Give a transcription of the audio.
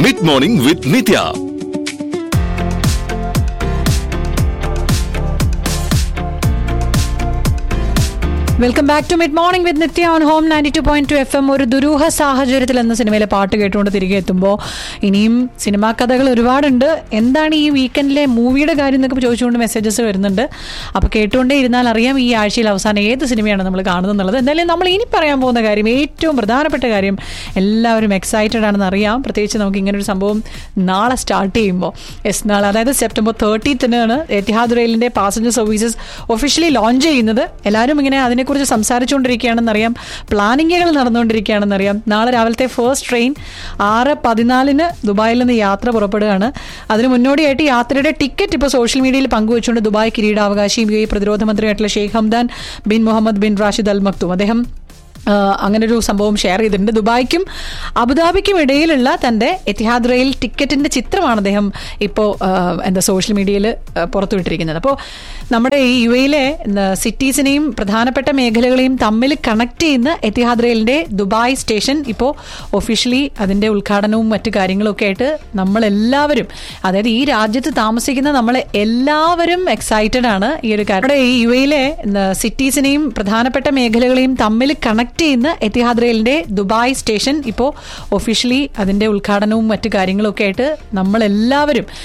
mid morning with Nithya welcome back to mid morning with Nithya on home ninety two point two F M ഒരു ദുരൂഹ സാഹചര്യത്തിൽ എന്ന സിനിമയിലെ പാട്ട് കേട്ടുകൊണ്ട് തിരികെ എത്തുമ്പോൾ ഇനിയും സിനിമാ കഥകൾ ഒരുപാടുണ്ട് എന്താണ് ഈ വീക്കെൻഡിലെ മൂവിയുടെ കാര്യം എന്നൊക്കെ ചോദിച്ചുകൊണ്ട് മെസ്സേജസ് വരുന്നുണ്ട് അപ്പോൾ കേട്ടുകൊണ്ടേ ഇരുന്നാൽ അറിയാം ഈ ആഴ്ചയിൽ അവസാനം ഏത് സിനിമയാണ് നമ്മൾ കാണുന്നത് എന്നുള്ളത് എന്തായാലും നമ്മൾ ഇനി പറയാൻ പോകുന്ന കാര്യം ഏറ്റവും പ്രധാനപ്പെട്ട കാര്യം എല്ലാവരും എക്സൈറ്റഡ് ആണെന്ന് അറിയാം പ്രത്യേകിച്ച് നമുക്ക് ഇങ്ങനെ ഒരു സംഭവം നാളെ സ്റ്റാർട്ട് ചെയ്യുമ്പോൾ എസ് നാളെ അതായത് സെപ്റ്റംബർ തേർട്ടീത്തിനാണ് എത്തിഹാദ് റെയിലിന്റെ പാസഞ്ചർ സർവീസസ് ഒഫീഷ്യലി ലോഞ്ച് ചെയ്യുന്നത് എല്ലാവരും ഇങ്ങനെ അതിനെക്കുറിച്ച് സംസാരിച്ചുകൊണ്ടിരിക്കുകയാണെന്നറിയാം പ്ലാനിങ്ങുകൾ നടന്നുകൊണ്ടിരിക്കുകയാണെന്നറിയാം നാളെ രാവിലത്തെ ഫസ്റ്റ് ട്രെയിൻ ആറ് പതിനാലിന് ദുബായിൽ നിന്ന് യാത്ര പുറപ്പെടുകയാണ് അതിന് മുന്നോടിയായിട്ട് യാത്രയുടെ ടിക്കറ്റ് ഇപ്പോൾ സോഷ്യൽ മീഡിയയിൽ പങ്കുവച്ചുകൊണ്ട് ദുബായ് കിരീടാവകാശിയും യു എ പ്രതിരോധ മന്ത്രിയായിട്ടുള്ള Sheikh Hamdan bin Mohammed bin Rashid Al Maktoum അദ്ദേഹം ആ, അങ്ങനെ ഒരു സംഭവം ഷെയർ ചെയ്തിട്ടുണ്ട് ദുബായ്ക്കും അബുദാബിക്കും ഇടയിലുള്ള തന്റെ എത്തിഹാദ് റെയിൽ ടിക്കറ്റിന്റെ ചിത്രമാണ് അദ്ദേഹം ഇപ്പോൾ എന്താ സോഷ്യൽ മീഡിയയിൽ പുറത്തുവിട്ടിരിക്കുന്നത് അപ്പോൾ നമ്മുടെ ഈ യു എയിലെ സിറ്റീസിനെയും പ്രധാനപ്പെട്ട മേഖലകളെയും തമ്മിൽ കണക്ട് ചെയ്യുന്ന എത്തിഹാദ് റെയിലിന്റെ ദുബായ് സ്റ്റേഷൻ ഇപ്പോൾ ഒഫീഷ്യലി അതിന്റെ ഉദ്ഘാടനവും മറ്റു കാര്യങ്ങളും ഒക്കെ ആയിട്ട് നമ്മളെല്ലാവരും അതായത് ഈ രാജ്യത്ത് താമസിക്കുന്ന നമ്മൾ എല്ലാവരും എക്സൈറ്റഡ് ആണ് ഈ ഒരു കാര്യം നമ്മുടെ ഈ യു എയിലെ സിറ്റീസിനെയും പ്രധാനപ്പെട്ട മേഖലകളെയും തമ്മിൽ കണക്ട് ചെയ്യുന്ന എത്തിഹാദ് റെയിലിന്റെ ദുബായ് സ്റ്റേഷൻ ഇപ്പോൾ ഒഫീഷ്യലി അതിന്റെ ഉദ്ഘാടനവും മറ്റു കാര്യങ്ങളും ഒക്കെ ആയിട്ട് നമ്മളെല്ലാവരും